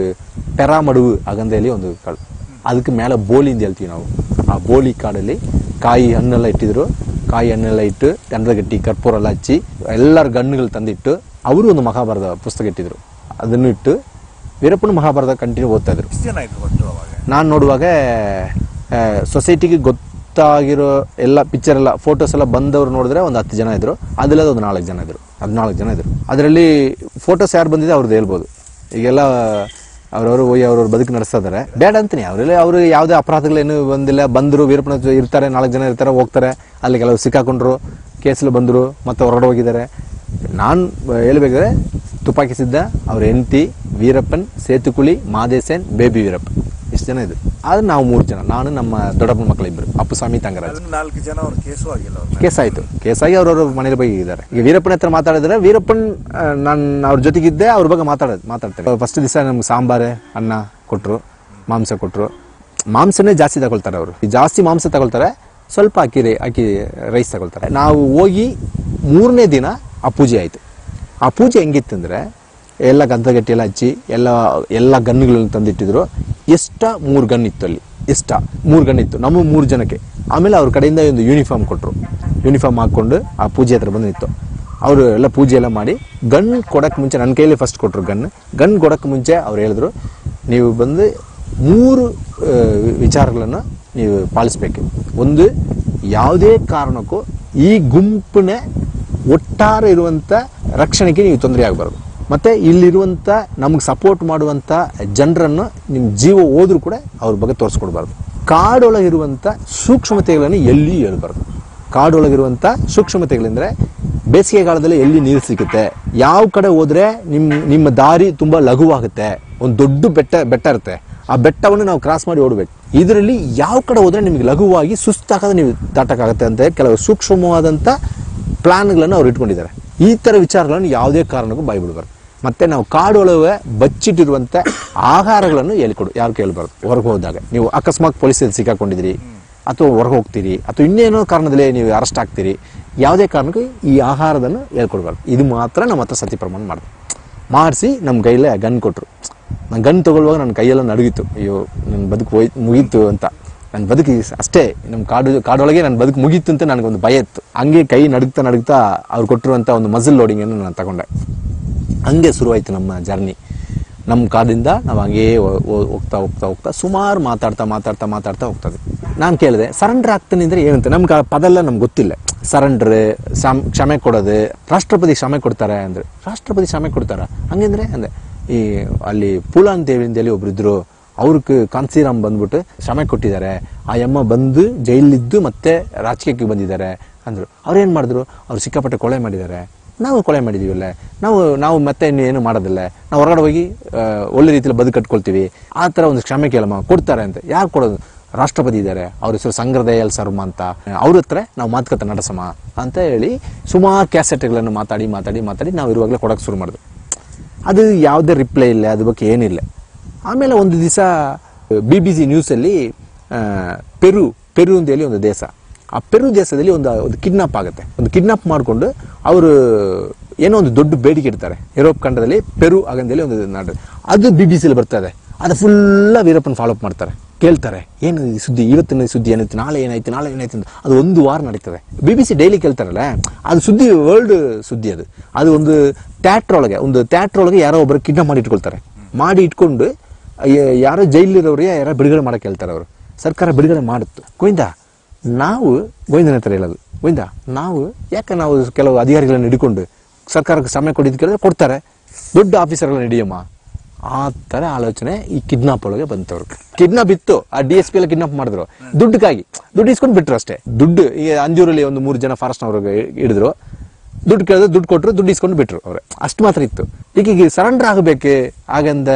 ಪೆರಾ ಮಡುವು ಆಗಂದೇಲಿ ಒಂದು ಕಾಳು ಅದಕ್ಕೆ ಮೇಲೆ ಬೋಲಿ ಅಂತ ಹೇಳ್ತೀವಿ ನಾವು ಆ ಬೋಲಿ ಕಾಡಲ್ಲಿ ಕಾಯಿ ಹಣ್ಣೆಲ್ಲ ಇಟ್ಟಿದ್ರು ಕಾಯಿ ಹಣ್ಣೆಲ್ಲ ಇಟ್ಟು ಗಂಧದ ಗಟ್ಟಿ ಕರ್ಪೂರ ಎಲ್ಲ ಹಚ್ಚಿ ಎಲ್ಲರ ಗಣ್ಣುಗಳು ತಂದಿಟ್ಟು ಅವರು ಒಂದು ಮಹಾಭಾರತ ಪುಸ್ತಕ ಇಟ್ಟಿದ್ರು ಅದನ್ನು ಇಟ್ಟು ವೀರಪ್ಪನ ಮಹಾಭಾರತ ಕಂಟಿನ್ಯೂ ಓದ್ತಾ ಇದ್ರು ಎಷ್ಟು ಜನ ಆಯ್ತು ಒಟ್ಟು ಅವಾಗ ನಾನು ನೋಡುವಾಗ ಸೊಸೈಟಿಗೆ ಗೊತ್ತಾಗಿರೋ ಎಲ್ಲ ಪಿಕ್ಚರ್ ಎಲ್ಲ ಫೋಟೋಸ್ ಎಲ್ಲ ಬಂದವರು ನೋಡಿದ್ರೆ ಒಂದು ಹತ್ತು ಜನ ಇದ್ರು ಅದಲ್ಲದ ಒಂದು ನಾಲ್ಕು ಜನ ಇದ್ರು ಹದಿನಾಲ್ಕು ಜನ ಇದ್ರು ಅದರಲ್ಲಿ ಫೋಟೋಸ್ ಯಾರು ಬಂದಿದೆ ಅವ್ರದ್ದು ಹೇಳ್ಬೋದು ಈಗೆಲ್ಲ ಅವ್ರವರು ಹೋಗಿ ಅವ್ರವ್ರ ಬದುಕು ನಡೆಸ್ತಾ ಇದಾರೆ ಬೇಡ ಅಂತೀನಿ ಅವರೆಲ್ಲ ಅವರು ಯಾವುದೇ ಅಪರಾಧಗಳೇನು ಬಂದಿಲ್ಲ ಬಂದರು ವೀರಪ್ಪನ ಜೊ- ಇರ್ತಾರೆ ನಾಲ್ಕು ಜನ ಇರ್ತಾರೆ ಹೋಗ್ತಾರೆ ಅಲ್ಲಿ ಕೆಲವರು ಸಿಕ್ಕಾಕೊಂಡ್ರು ಕೇಸಲ್ಲಿ ಬಂದರು ಮತ್ತೆ ಹೊರಗಡೆ ಹೋಗಿದ್ದಾರೆ ನಾನು ಹೇಳ್ಬೇಕಾದ್ರೆ ತುಪಾಕಿ ಸಿದ್ಧ ಅವ್ರ ಹೆಂಡತಿ ವೀರಪ್ಪನ್ ಸೇತುಕುಳಿ ಮಾದೇಸೇನ್ ಬೇಬಿ ವೀರಪ್ಪ ಇಷ್ಟು ಜನ ಇದ್ರು ಆದ್ರೆ ನಾವು ಮೂರು ಜನ ನಾನು ನಮ್ಮ ದೊಡ್ಡಪ್ಪನ ಮಕ್ಕಳು ಇಬ್ಬರು ಅಪ್ಪುಸ್ವಾಮಿ ತಂಗರಾಜ್ ಅದನ್ನ ನಾಲ್ಕು ಜನ ಅವ್ರ ಕೇಸು ಆಗಿಲ್ಲ ಅವ್ರ ಕೇಸ್ ಆಯ್ತು ಕೇಸ್ ಆಗಿ ಅವ್ರವ್ರ ಮನೇಲಿ ಬಗ್ಗೆ ಇದ್ದಾರೆ ಈಗ ವೀರಪ್ಪನ ಹತ್ರ ಮಾತಾಡಿದ್ರೆ ವೀರಪ್ಪನ್ ನಾನು ಅವ್ರ ಜೊತೆಗಿದ್ದೆ ಅವ್ರ ಬಗ್ಗೆ ಮಾತಾಡೋದು ಮಾತಾಡ್ತೇನೆ ಫಸ್ಟ್ ದಿವಸ ನಮ್ಗೆ ಸಾಂಬಾರು ಅನ್ನ ಕೊಟ್ಟರು ಮಾಂಸ ಕೊಟ್ಟರು ಮಾಂಸನೇ ಜಾಸ್ತಿ ತಗೊಳ್ತಾರೆ ಅವರು ಜಾಸ್ತಿ ಮಾಂಸ ತಗೊಳ್ತಾರೆ ಸ್ವಲ್ಪ ಅಕ್ಕಿ ರೈ ಅಕ್ಕಿ ರೈಸ್ ತಗೊಳ್ತಾರೆ ನಾವು ಹೋಗಿ ಮೂರನೇ ದಿನ ಆ ಪೂಜೆ ಆಯಿತು ಆ ಪೂಜೆ ಹೆಂಗಿತ್ತಂದ್ರೆ ಎಲ್ಲ ಗಂಧಗಟ್ಟಿ ಎಲ್ಲ ಹಚ್ಚಿ ಎಲ್ಲ ಎಲ್ಲ ಗನ್ನುಗಳನ್ನ ತಂದಿಟ್ಟಿದ್ರು ಎಷ್ಟ ಮೂರು ಗನ್ ಇತ್ತು ಅಲ್ಲಿ ಎಷ್ಟ ಮೂರು ಗನ್ ಇತ್ತು ನಮ್ಮ ಮೂರು ಜನಕ್ಕೆ ಆಮೇಲೆ ಅವ್ರ ಕಡೆಯಿಂದ ಒಂದು ಯೂನಿಫಾರ್ಮ್ ಕೊಟ್ಟರು ಯೂನಿಫಾರ್ಮ್ ಹಾಕ್ಕೊಂಡು ಆ ಪೂಜೆ ಹತ್ರ ಬಂದು ನಿಂತು ಅವರು ಎಲ್ಲ ಪೂಜೆ ಎಲ್ಲ ಮಾಡಿ ಗನ್ ಕೊಡಕ್ಕೆ ಮುಂಚೆ ನನ್ನ ಕೈಯಲ್ಲಿ ಫಸ್ಟ್ ಕೊಟ್ಟರು ಗನ್ ಗನ್ ಕೊಡಕ್ಕೆ ಮುಂಚೆ ಅವ್ರು ಹೇಳಿದ್ರು ನೀವು ಬಂದು ಮೂರು ಆ, ವಿಚಾರಗಳನ್ನು ನೀವು ಪಾಲಿಸ್ಬೇಕು ಒಂದು ಯಾವುದೇ ಕಾರಣಕ್ಕೂ ಈ ಗುಂಪಿನ ಒಟ್ಟಾರೆ ಇರುವಂತ ರಕ್ಷಣೆಗೆ ನೀವು ತೊಂದರೆ ಆಗಬಾರ್ದು ಮತ್ತೆ ಇಲ್ಲಿರುವಂತ ನಮ್ಗೆ ಸಪೋರ್ಟ್ ಮಾಡುವಂತ ಜನರನ್ನು ನಿಮ್ಮ ಜೀವ ಹೋದ್ರೂ ಕೂಡ ಅವ್ರ ಬಗ್ಗೆ ತೋರಿಸ್ಕೊಡ್ಬಾರ್ದು ಕಾಡೊಳಗಿರುವಂತ ಸೂಕ್ಷ್ಮತೆಗಳನ್ನು ಎಲ್ಲಿಯೂ ಹೇಳ್ಬಾರ್ದು ಕಾಡೊಳಗಿರುವಂತ ಸೂಕ್ಷ್ಮತೆಗಳೆಂದ್ರೆ ಬೇಸಿಗೆ ಕಾಲದಲ್ಲಿ ಎಲ್ಲಿ ನೀರು ಸಿಗುತ್ತೆ ಯಾವ ಕಡೆ ಹೋದ್ರೆ ನಿಮ್ ನಿಮ್ಮ ದಾರಿ ತುಂಬಾ ಲಘುವಾಗುತ್ತೆ ಒಂದು ದೊಡ್ಡ ಬೆಟ್ಟ ಬೆಟ್ಟ ಇರುತ್ತೆ ಆ ಬೆಟ್ಟವನ್ನು ನಾವು ಕ್ರಾಸ್ ಮಾಡಿ ಓಡಬೇಕು ಇದರಲ್ಲಿ ಯಾವ ಕಡೆ ಹೋದ್ರೆ ನಿಮಗೆ ಲಘುವಾಗಿ ಸುಸ್ತಾಗದೆ ನೀವು ದಾಟಕ್ಕಾಗತ್ತೆ ಅಂತ ಕೆಲವು ಸೂಕ್ಷ್ಮವಾದಂತ ಪ್ಲಾನ್ಗಳನ್ನು ಅವ್ರು ಇಟ್ಕೊಂಡಿದ್ದಾರೆ ಈ ತರ ವಿಚಾರಗಳನ್ನು ಯಾವುದೇ ಕಾರಣಕ್ಕೂ ಬಾಯ್ಬಿಡಬಾರ್ದು ಮತ್ತೆ ನಾವು ಕಾಡೊಳಗೆ ಬಚ್ಚಿಟ್ಟಿರುವಂತ ಆಹಾರಗಳನ್ನು ಹೇಳಿಕೊಡು ಯಾರು ಕೇಳಬಾರ್ದು ಹೊರಗೆ ಹೋದಾಗ ನೀವು ಅಕಸ್ಮಾತ್ ಪೊಲೀಸಲ್ಲಿ ಸಿಕ್ಕಾಕೊಂಡಿದ್ದೀರಿ ಅಥವಾ ಹೊರಗೆ ಹೋಗ್ತೀರಿ ಅಥವಾ ಇನ್ನೇನೋ ಕಾರಣದಲ್ಲಿ ನೀವು ಅರೆಸ್ಟ್ ಆಗ್ತೀರಿ ಯಾವುದೇ ಕಾರಣಕ್ಕೂ ಈ ಆಹಾರದನ್ನು ಹೇಳ್ಕೊಡ್ಬಾರ್ದು ಇದು ಮಾತ್ರ ನಮ್ಮ ಹತ್ರ ಸತ್ಯ ಪ್ರಮಾಣ ಮಾಡಿದೆ ಮಾಡಿಸಿ ನಮ್ಮ ಕೈಲೇ ಗನ್ ಕೊಟ್ಟರು ನಾನು ಗನ್ ತಗೊಳ್ಳುವಾಗ ನನ್ನ ಕೈಯೆಲ್ಲ ನಡುಗಿತ್ತು ಅಯ್ಯೋ ನನ್ನ ಬದುಕು ಹೋಯ್ ಮುಗೀತು ಅಂತ ನನ್ನ ಬದುಕು ಈ- ಅಷ್ಟೇ ನಮ್ಮ ಕಾಡು ಕಾಡೊಳಗೆ ನನ್ನ ಬದುಕು ಮುಗೀತು ಅಂತ ನನಗೊಂದು ಭಯ ಇತ್ತು ಹಂಗೆ ಕೈ ನಡುಗ್ತಾ ನಡುಗ್ತಾ ಅವ್ರು ಕೊಟ್ಟಿರುವಂಥ ಒಂದು ಮಜಲ್ ಲೋಡಿಂಗನ್ನು ನಾನು ತಗೊಂಡೆ ಹಂಗೆ ಶುರುವಾಯಿತು ನಮ್ಮ ಜರ್ನಿ ನಮ್ಮ ಕಾಡಿಂದ ನಾವು ಹಂಗೇ ಹೋ- ಹೋ- ಹೋಗ್ತಾ ಹೋಗ್ತಾ ಹೋಗ್ತಾ ಸುಮಾರು ಮಾತಾಡ್ತಾ ಮಾತಾಡ್ತಾ ಮಾತಾಡ್ತಾ ಹೋಗ್ತದೆ ನಾನು ಕೇಳಿದೆ ಸರೆಂಡರ್ ಆಗ್ತಾನೆ ಅಂದ್ರೆ ಏನಂತ ನಮ್ಗೆ ಆ ಪದ ಎಲ್ಲ ನಮ್ಗೆ ಗೊತ್ತಿಲ್ಲ ಸರೆಂಡರ್ ಕ್ಷಮೆ ಕೊಡೋದು ರಾಷ್ಟ್ರಪತಿ ಕ್ಷಮೆ ಕೊಡ್ತಾರೆ ಅಂದ್ರೆ ರಾಷ್ಟ್ರಪತಿ ಕ್ಷಮೆ ಕೊಡ್ತಾರ ಹಂಗಂದ್ರೆ ಅಂದೆ ಈ ಅಲ್ಲಿ ಪೂಲಾನ್ ದೇವಿಂದಲ್ಲಿ ಒಬ್ರು ಇದ್ರು ಅವ್ರಿಗೆ ಕಾಂತಿರಾಮ್ ಬಂದ್ಬಿಟ್ಟು ಕ್ಷಮೆ ಕೊಟ್ಟಿದ್ದಾರೆ ಆ ಯಮ್ಮ ಬಂದು ಜೈಲಿದ್ದು ಮತ್ತೆ ರಾಜಕೀಯಕ್ಕೆ ಬಂದಿದ್ದಾರೆ ಅಂದ್ರು ಅವ್ರು ಏನ್ ಮಾಡಿದ್ರು ಅವ್ರು ಸಿಕ್ಕಾಪಟ್ಟೆ ಕೊಲೆ ಮಾಡಿದ್ದಾರೆ ನಾವು ಕೊಲೆ ಮಾಡಿದೀವಲ್ಲ ನಾವು ನಾವು ಮತ್ತೆ ಇನ್ನು ಏನು ಮಾಡೋದಿಲ್ಲ ನಾವು ಹೊರಗಡೆ ಹೋಗಿ ಆ, ಒಳ್ಳೆ ರೀತಿಯಲ್ಲಿ ಬದುಕು ಕಟ್ಕೊಳ್ತೀವಿ ಆ ಥರ ಒಂದು ಕ್ಷಮೆ ಕೇಳಮ್ಮ ಕೊಡ್ತಾರೆ ಅಂತ ಯಾರು ಕೊಡೋದು ರಾಷ್ಟ್ರಪತಿ ಇದ್ದಾರೆ ಅವ್ರ ಹೆಸರು ಸಂಗ್ರದಯಾಲ್ ಶರ್ಮಾ ಅಂತ ಅವ್ರ ಹತ್ರ ನಾವು ಮಾತುಕತೆ ನಡೆಸಮ್ಮ ಅಂತ ಹೇಳಿ ಸುಮಾರು ಕ್ಯಾಸೆಟ್ಗಳನ್ನು ಮಾತಾಡಿ ಮಾತಾಡಿ ಮಾತಾಡಿ ನಾವು ಇರುವಾಗಲೇ ಕೊಡಕ್ಕೆ ಶುರು ಮಾಡಿದ್ವಿ ಅದು ಯಾವುದೇ ರಿಪ್ಲೈ ಇಲ್ಲ ಅದ್ರ ಬಗ್ಗೆ ಏನಿಲ್ಲ ಆಮೇಲೆ ಒಂದು ದಿವಸ ಬಿ ಬಿ ಸಿ ನ್ಯೂಸಲ್ಲಿ ಆ, ಪೆರು ಪೆರು ಅಂತ ಹೇಳಿ ಒಂದು ದೇಶ ಆ ಪೆರು ದೇಶದಲ್ಲಿ ಒಂದು ಒಂದು ಕಿಡ್ನಾಪ್ ಆಗುತ್ತೆ ಒಂದು ಕಿಡ್ನಾಪ್ ಮಾಡಿಕೊಂಡು ಅವರು ಏನೋ ಒಂದು ದೊಡ್ಡ ಬೇಡಿಕೆ ಇಡ್ತಾರೆ ಯುರೋಪ್ ಖಂಡದಲ್ಲಿ ಪೆರು ಆಗಂದಲ್ಲಿ ಒಂದು ನಾಡು ಅದು ಬಿ ಬಿ ಸಿಲಿ ಬರ್ತದೆ ಅದು ಫುಲ್ಲ ವೀರಪ್ಪನ ಫಾಲೋ ಅಪ್ ಮಾಡ್ತಾರೆ ಕೇಳ್ತಾರೆ ಏನು ಈ ಸುದ್ದಿ ಇವತ್ತಿನ ಸುದ್ದಿ ಏನಾಯ್ತು ನಾಳೆ ಏನಾಯ್ತು ನಾಳೆ ಏನಾಯ್ತು ಅಂತ ಅದು ಒಂದು ವಾರ ನಡೀತದೆ ಬಿ ಬಿ ಸಿ ಡೈಲಿ ಕೇಳ್ತಾರಲ್ಲ ಅದು ಸುದ್ದಿ ವರ್ಲ್ಡ್ ಸುದ್ದಿ ಅದು ಅದು ಒಂದು ಥಿಯೇಟ್ರ್ ಒಳಗೆ ಒಂದು ಥಿಯೇಟ್ರ್ ಒಳಗೆ ಯಾರೋ ಒಬ್ಬರು ಕಿಡ್ನಾಪ್ ಮಾಡಿ ಇಟ್ಕೊಳ್ತಾರೆ ಮಾಡಿ ಇಟ್ಕೊಂಡು ಯ- ಯಾರೋ ಜೈಲಿರೋರಿಗೆ ಯಾರೋ ಬಿಡುಗಡೆ ಮಾಡಕ್ಕೆ ಹೇಳ್ತಾರೆ ಅವರು ಸರ್ಕಾರ ಬಿಡುಗಡೆ ಮಾಡುತ್ತೆ ಗೋವಿಂದ ನಾವು ಗೋವಿಂದನ ಹತ್ರ ಹೇಳೋದು ಗೋವಿಂದ ನಾವು ಯಾಕೆ ನಾವು ಕೆಲವು ಅಧಿಕಾರಿಗಳನ್ನು ಹಿಡ್ಕೊಂಡು ಸರ್ಕಾರಕ್ಕೆ ಸಮಯ ಕೊಟ್ಟಿದ್ದು ಕೇಳಿದ್ರೆ ಕೊಡ್ತಾರೆ ದೊಡ್ಡ ಆಫೀಸರ್ಗಳನ್ನ ಹಿಡಿಯಮ್ಮ ಆ ತರ ಆಲೋಚನೆ ಈ ಕಿಡ್ನಾಪ್ ಒಳಗೆ ಬಂತವ್ರು ಕಿಡ್ನಾಪ್ ಇತ್ತು ಆ ಡಿ ಎಸ್ ಪಿ ಎಲ್ಲ ಕಿಡ್ನಾಪ್ ಮಾಡಿದ್ರು ದುಡ್ಡುಗಾಗಿ ದುಡ್ಡು ಇಸ್ಕೊಂಡು ಬಿಟ್ರು ಅಷ್ಟೇ ದುಡ್ಡು ಈಗ ಅಂಜೂರಲ್ಲಿ ಒಂದು ಮೂರು ಜನ ಫಾರೆಸ್ಟ್ ಅವ್ರಿಗೆ ಹಿಡಿದ್ರು ದುಡ್ಡು ಕೇಳಿದ್ರೆ ದುಡ್ಡು ಕೊಟ್ಟರು ದುಡ್ಡು ಇಸ್ಕೊಂಡು ಬಿಟ್ರು ಅವ್ರೆ ಅಷ್ಟು ಮಾತ್ರ ಇತ್ತು ಈಗ ಈಗ ಸರೆಂಡರ್ ಆಗಬೇಕು ಹಾಗಂದ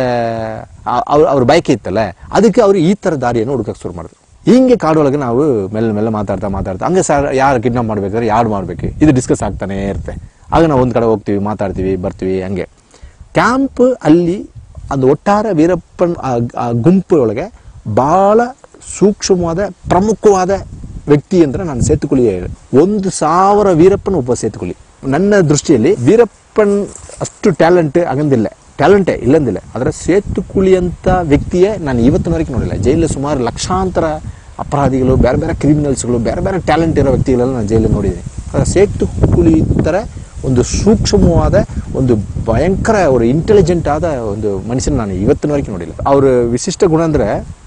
ಅವ್ರ ಅವ್ರ ಬಯಕೆ ಇತ್ತಲ್ಲ ಅದಕ್ಕೆ ಅವ್ರು ಈ ತರ ದಾರಿಯನ್ನು ಹುಡುಕಕ್ಕೆ ಶುರು ಮಾಡಿದ್ರು ಹಿಂಗೆ ಕಾಡೊಳಗೆ ನಾವು ಮೆಲ್ಲ ಮೆಲ್ಲ ಮಾತಾಡ್ತಾ ಮಾತಾಡ್ತಾ ಹಂಗೆ ಸರ್ ಯಾರು ಕಿಡ್ನಾಪ್ ಮಾಡ್ಬೇಕಾದ್ರೆ ಯಾರು ಮಾಡ್ಬೇಕು ಇದು ಡಿಸ್ಕಸ್ ಆಗ್ತಾನೆ ಇರುತ್ತೆ ಆಗ ನಾವು ಒಂದ್ ಕಡೆ ಹೋಗ್ತೀವಿ ಮಾತಾಡ್ತೀವಿ ಬರ್ತೀವಿ ಹಂಗೆ ಕ್ಯಾಂಪ್ ಅಲ್ಲಿ ಒಂದು ಒಟ್ಟಾರೆ ವೀರಪ್ಪನ್ ಆ- ಆ ಗುಂಪು ಒಳಗೆ ಬಹಳ ಸೂಕ್ಷ್ಮವಾದ ಪ್ರಮುಖವಾದ ವ್ಯಕ್ತಿ ಅಂದ್ರೆ ನಾನು ಸೇತುಕುಳಿ ಒಂದು ಸಾವಿರ ವೀರಪ್ಪನ ಒಬ್ಬ ಸೇತುಕುಳಿ ನನ್ನ ದೃಷ್ಟಿಯಲ್ಲಿ ವೀರಪ್ಪನ್ ಅಷ್ಟು ಟ್ಯಾಲೆಂಟ್ ಆಗಂದಿಲ್ಲ ಟ್ಯಾಲೆಂಟೇ ಇಲ್ಲಂದಿಲ್ಲ ಆದರೆ ಸೇತುಕುಳಿ ಅಂತ ವ್ಯಕ್ತಿಯೇ ನಾನು ಇವತ್ತಿನವರೆಗೆ ನೋಡಿಲ್ಲ ಜೈಲಲ್ಲಿ ಸುಮಾರು ಲಕ್ಷಾಂತರ ಅಪರಾಧಿಗಳು ಬೇರೆ ಬೇರೆ ಕ್ರಿಮಿನಲ್ಸ್ಗಳು ಬೇರೆ ಬೇರೆ ಟ್ಯಾಲೆಂಟ್ ಇರೋ ವ್ಯಕ್ತಿಗಳೆಲ್ಲ ನಾನು ಜೈಲಲ್ಲಿ ನೋಡಿದ್ದೀನಿ ಆದರೆ ಸೇತುಕುಳಿ ಥರ ಒಂದು ಸೂಕ್ಷ್ಮವಾದ ಒಂದು ಭಯಂಕರ ಅವರು ಇಂಟೆಲಿಜೆಂಟ್ ಆದ ಒಂದು ಮನುಷ್ಯನ ನಾನು ಇವತ್ತಿನವರೆಗೆ ನೋಡಿಲ್ಲ ಅವ್ರ ವಿಶಿಷ್ಟ ಗುಣ ಅಂದ್ರೆ